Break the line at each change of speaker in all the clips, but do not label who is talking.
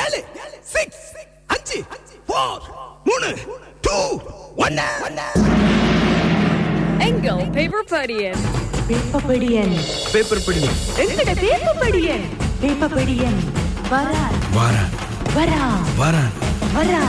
ஏழு சிக்ஸ் அஞ்சு ஃபோர் மூணு டூ ஒன்னு
எங்கள் பேப்பர் படியன்
பேப்பபடியன்
பேப்பர் படி
எங்கட பேப்பபடியன் பேப்பபடியன் வரா
வாரா
வரா
வாரா
வரா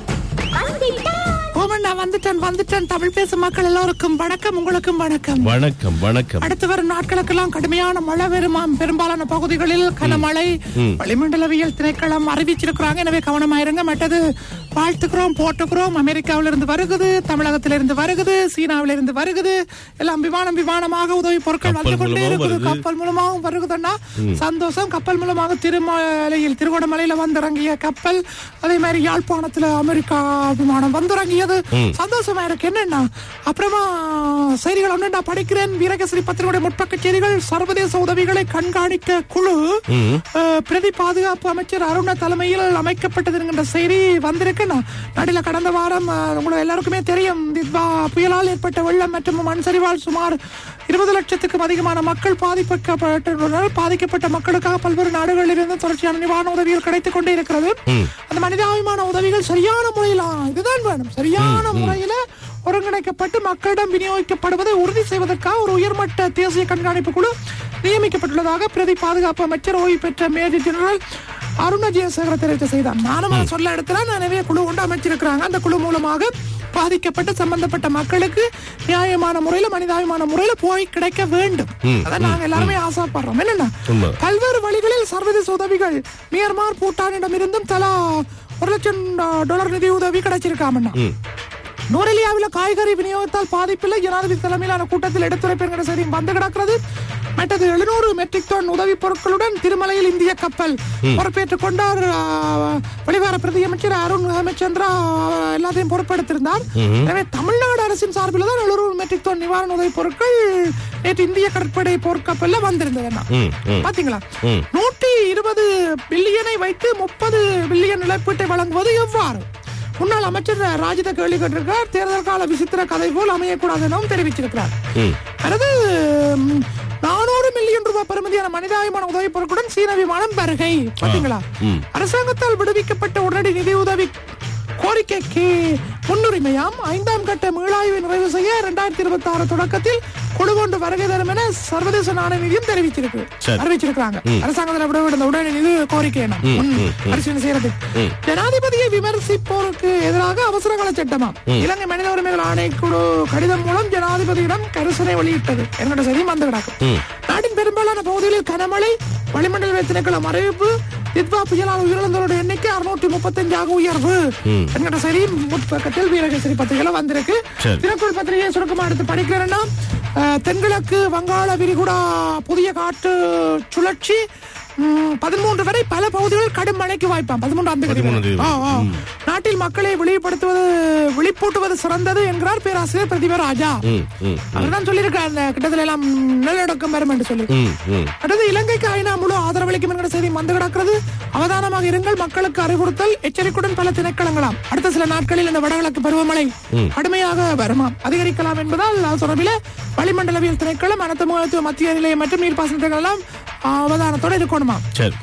ஓமண்ணா வந்துட்டேன் வந்துட்டேன் தமிழ் பேசும் மக்கள் எல்லோருக்கும் வணக்கம் உங்களுக்கும் வணக்கம்
வணக்கம் வணக்கம்
அடுத்து வரும் நாட்களுக்கெல்லாம் கடுமையான மழை வருமாம் பெரும்பாலான பகுதிகளில் கனமழை வளிமண்டலவியல் திணைக்களம் அறிவிச்சிருக்கிறாங்க எனவே கவனமாயிருங்க மற்றது வாழ்த்துக்கிறோம் போட்டுக்கிறோம் அமெரிக்காவில இருந்து வருகுது தமிழகத்திலிருந்து வருகுது சீனாவில இருந்து வருகுது எல்லாம் விமானம் விமானமாக உதவி பொருட்கள் வந்து
கப்பல்
கொண்டே
மூலமாவும்
இருக்குது
வருது.
கப்பல் மூலமாகவும் வருகுதுன்னா சந்தோஷம் கப்பல் மூலமாக திருமலையில் திருகோணமலையில வந்திறங்கிய கப்பல் அதே மாதிரி யாழ்ப்பாணத்துல அமெரிக்கா விமானம் வந்திறங்கியது சந்தோஷமா இருக்கு என்னன்னா அப்புறமா செய்திகள் ஒன்று நான் படிக்கிறேன் வீரகேசரி பத்திரிகையுடைய முற்பக்க செய்திகள் சர்வதேச உதவிகளை கண்காணிக்க குழு அஹ், பிரதி பாதுகாப்பு அமைச்சர் அருண தலைமையில் அமைக்கப்பட்டது என்கின்ற செய்தி வந்திருக்கு நான் நடுல கடந்த வாரம் அஹ், உங்களுக்கு எல்லாருக்குமே தெரியும் தித்வா புயலால் ஏற்பட்ட வெள்ளம் மற்றும் மண் சரிவால் சுமார் இருபது லட்சத்துக்கும் அதிகமான மக்கள் பாதிக்கப்பட்டுள்ளனர் பாதிக்கப்பட்ட மக்களுக்காக பல்வேறு நாடுகளில் இருந்து தொடர்ச்சியான நிவாரண உதவிகள் கிடைத்துக் கொண்டே இருக்கிறது அந்த மனிதாபிமான உதவிகள் சரியான முறையில் ஆ, இதுதான் வேணும் சரியான முறையில ஒருங்கிணைக்கப்பட்டு மக்களிடம் விநியோகிக்கப்படுவதை உறுதி செய்வதற்காக ஒரு உயர்மட்ட தேசிய கண்காணிப்பு குழு நியமிக்கப்பட்டுள்ளதாக பிரதி பாதுகாப்பு அமைச்சர் ஓய்வு பெற்ற மேஜர் ஜெனரல் அருண ஜெயசேகர தெரிவித்த செய்தார் நானும் அதை சொல்ல இடத்துல நான் நிறைய குழு கொண்டு அமைச்சிருக்கிறாங்க அந்த குழு மூலமாக பாதிக்கப்பட்ட சம்பந்தப்பட்ட மக்களுக்கு நியாயமான முறையில மனிதாபிமான முறையில போய் கிடைக்க வேண்டும் அதான் நாங்க எல்லாருமே ஆசைப்படுறோம் என்னன்னா
உண்மை.
பல்வேறு வழிகளில் சர்வதேச உதவிகள் மியான்மர் பூட்டானிடம் இருந்தும் தலா ஒரு லட்சம் டா- டாலர் நிதி உதவி கிடைச்சிருக்காமண்ணா நூரெலியாவில காய்கறி விநியோகத்தால் பாதிப்பில்லை ஜனாதிபதி தலைமையிலான கூட்டத்தில் எடுத்துரைப்பேன் சரி வந்து கிடக்கிறது மற்றது எழுநூறு மெட்ரிக் டன் உதவி பொருட்களுடன் திருமலையில் இந்திய கப்பல் பொறுப்பேற்றுக் கொண்டார் ஆ, வெளிவார பிரதி அமைச்சர் அருண் ஹேமச்சந்திரா ஆ, எல்லாத்தையும் பொறுப்பெடுத்திருந்தார் எனவே தமிழ்நாடு அரசின் சார்பில் தான் எழுநூறு மெட்ரிக் டன் நிவாரண உதவி பொருட்கள் நேற்று இந்திய கடற்படை போர்க்கப்பல்ல வந்திருந்தது
ம், ம்.
பாத்தீங்களா நூற்றி இருபது பில்லியனை வைத்து முப்பது பில்லியன் இழப்பீட்டை வழங்குவது எவ்வாறு முன்னாள் அமைச்சர் ராஜித கேள்வி கேட்டிருக்கார் தேர்தல் கால விசித்திர கதை போல் அமையக்கூடாது எனவும் தெரிவிச்சிருக்கிறார் அடுத்து ம், நானூறு மில்லியன் ரூபாய் பெறுமதியான மனிதாபிமான உதவி பொருட்களுடன் சீன விமானம் வருகை பாத்தீங்களா அரசாங்கத்தால் விடுவிக்கப்பட்ட உடனடி நிதி உதவி கோரிக்கைக்கு முன்னுரிமையாம் ஐந்தாம் கட்ட மீளாய்வை நிறைவு செய்ய இரண்டாயிரத்தி இருபத்தி ஆறு தொடக்கத்தில் குழு கொண்டு வருகை தரும் என சர்வதேச நாணய நிதியம் தெரிவிச்சிருக்கு
சரி.
அறிவிச்சிருக்காங்க அரசாங்கத்தில் விட விட உடனடி நிதி கோரிக்கை என்ன பரிசீலனை செய்யறது ஜனாதிபதியை விமர்சிப்போருக்கு எதிராக அவசர கால சட்டமா இலங்கை மனித உரிமைகள் ஆணைக்குழு கடிதம் மூலம் ஜனாதிபதியிடம் கரிசனை வெளியிட்டது என்னோட செய்தி வந்து கிடக்கும் நாட்டின் பெரும்பாலான பகுதிகளில் கனமழை வளிமண்டல திணைக்களம் அறிவிப்பு தித்வா புயலால் உயிரிழந்தோருடைய எண்ணிக்கை அறுநூற்றி முப்பத்தஞ்சாக உயர்வு என்கிற செய்தி முற்பக்கத்தில் வீரகேசரி பத்திரிகையில வந்திருக்கு
சரி.
தினக்குள் பத்திரிகையை சுருக்கமா எடுத்து படிக்கிறேன்னா அஹ், தென்கிழக்கு வங்காள விரிகுடா புதிய காற்று சுழற்சி ம், பதிமூன்று வரை பல பகுதிகளில் கடும் மழைக்கு வாய்ப்பாம் பதிமூன்றாம் தேதி வரை.
பதிமூணாம் தேதி.
ஆ, ஆ. நாட்டில் மக்களை விழிப்படுத்துவது விழிப்பூட்டுவது சிறந்தது என்கிறார் பேராசிரியர் பிரதிபா ராஜா
ம், ம்,
அவர்தான் சொல்லியிருக்கார் அந்த கிட்டத்துல எல்லாம் நிலநடுக்கம் வரும் என்று சொல்லி
ம், ம்.
அடுத்து இலங்கைக்கு ஐநா முழு ஆதரவளிக்கும் என்கிற செய்தி வந்து கிடக்கிறது அவதானமாக இருங்கள் மக்களுக்கு அறிவுறுத்தல் எச்சரிக்கையுடன் பல திணைக்களங்களாம் அடுத்த சில நாட்களில் இந்த வடகிழக்கு பருவமழை கடுமையாக வருமாம் அதிகரிக்கலாம் என்பதால் அது தொடர்பில் வளிமண்டலவியல் திணைக்களம் அனைத்து முகத்துவ மத்திய நிலையம் மற்றும் நீர்ப்பாசன திணைக்களம் எல்லாம் அவதானத்தோடு இருக்கணுமா
சரி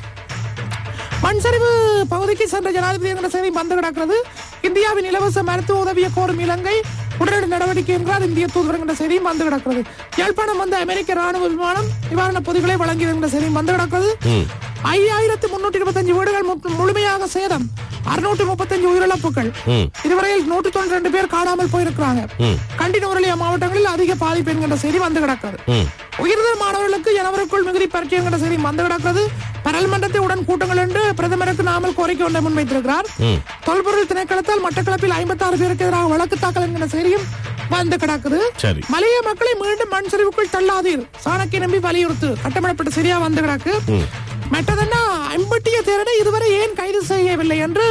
மண் சரிவு பகுதிக்கு சென்ற ஜனாதிபதி என்கிற செய்தி வந்து கிடக்கிறது இந்தியாவின் இலவச மருத்துவ உதவியை கோரும் இலங்கை உடனடி நடவடிக்கை என்றால் இந்திய தூதுவர் என்கிற செய்தியும் வந்து கிடக்கிறது யாழ்ப்பாணம் வந்த அமெரிக்க ராணுவ விமானம் நிவாரண பொதிகளை வழங்கியது என்கிற செய்தியும் வந்து கிடக்கிறது ஐயாயிரத்து முன்னூற்றி இருபத்தஞ்சு வீடுகள் மு- முழுமையாக சேதம் அறுநூற்றி முப்பத்தஞ்சு உயிரிழப்புகள் இதுவரையில் நூற்றி தொண்ணூற்றி ரெண்டு பேர் காணாமல் போயிருக்கிறாங்க கண்டி நூரலியா மாவட்டங்களில் அதிக பாதிப்பு என்கிற செய்தி வந்து கிடக்கிறது உயர்தர மாணவர்களுக்கு ஜனவரிக்குள் மிகுதி பரீட்சை என்கிற செய்தி வந்து கிடக்கிறது பாராளுமன்றத்தை உடன் கூட்டங்கள் என்று பிரதமருக்கு நாமல் கோரிக்கை ஒன்றை முன்வைத்திருக்கிறார் தொல்பொருள் திணைக்களத்தால் மட்டக்களப்பில் ஐம்பத்தி ஆறு பேருக்கு எதிராக வழக்கு தாக்கல் என்கிற செய்தியும் வந்து கிடக்குது
சரி.
மலைய மக்களை மீண்டும் மண் சரிவுக்குள் தள்ளாதீர் சாணக்கிய நம்பி வலியுறுத்து கட்டமிடப்பட்ட சரியா வந்து கிடக்கு மற்றதென்னா ஐம்பட்டிய தேரனை இதுவரை ஏன் கைது செய்யவில்லை என்று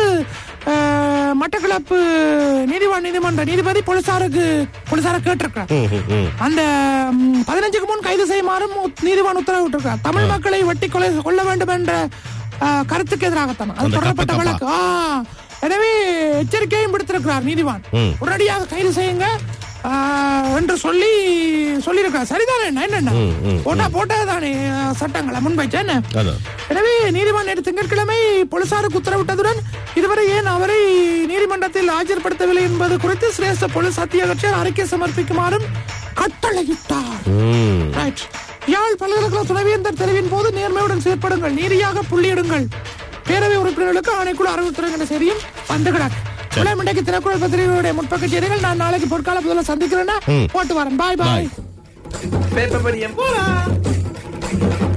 அஹ், மட்டக்களப்பு நீதிவான் நீதிமன்ற நீதிபதி போலீசாருக்கு போலீசார கேட்டிருக்கிறார் அந்த ம், பதினஞ்சுக்கு முன் கைது செய்யுமாறும் உத்- நீதிவான் உத்தரவிட்டிருக்கிறார் தமிழ் மக்களை வெட்டி கொலை கொள்ள வேண்டும் என்ற அஹ், கருத்துக்கு எதிராகத்தான் அது
அந்த
தொடரப்பட்ட
கப்ப
வழக்கு ஆ, எனவே எச்சரிக்கையும் விடுத்திருக்கிறார் நீதிவான் உடனடியாக கைது செய்யுங்க ஆஹ், என்று சொல்லி சொல்லியிருக்கார் சரிதானே என்ன என்னண்ணா
ம், ம்,
போட்டா போட்டதானே ஆஹ், சட்டங்களை முன்வைச்சேன் என்ன?
அதான்
எனவே நீதிமன்றம் நேற்று திங்கட்கிழமை போலீசாருக்கு உத்தரவிட்டதுடன் இதுவரை ஏன் அவரை நீதிமன்றத்தில் ஆஜர்படுத்தவில்லை என்பது குறித்து சிரேஷ்ட போலீஸ் அத்தியட்சர் அறிக்கை சமர்ப்பிக்குமாறும் கட்டளையிட்டார்
ம்.
ரைட் யாழ் பல்கலைக்கழக துணைவேந்தர் தெளிவின் போது நேர்மையுடன் செயற்படுங்கள் நீதியாக புள்ளியிடுங்கள் பேரவை உறுப்பினர்களுக்கு ஆணைக்குழு அறிவுறுத்துறங்கிற செய்தியும் வந்து கிடக்கு இன்றைக்கு திரைக்குறள் பத்திரிகையுடைய முற்பக்க செய்திகள் நான் நாளைக்கு பொற்கால பதில சந்திக்கிறேன்னா போட்டு வரேன் பாய் பாய்
பேப்பர் படியம்
போலாம்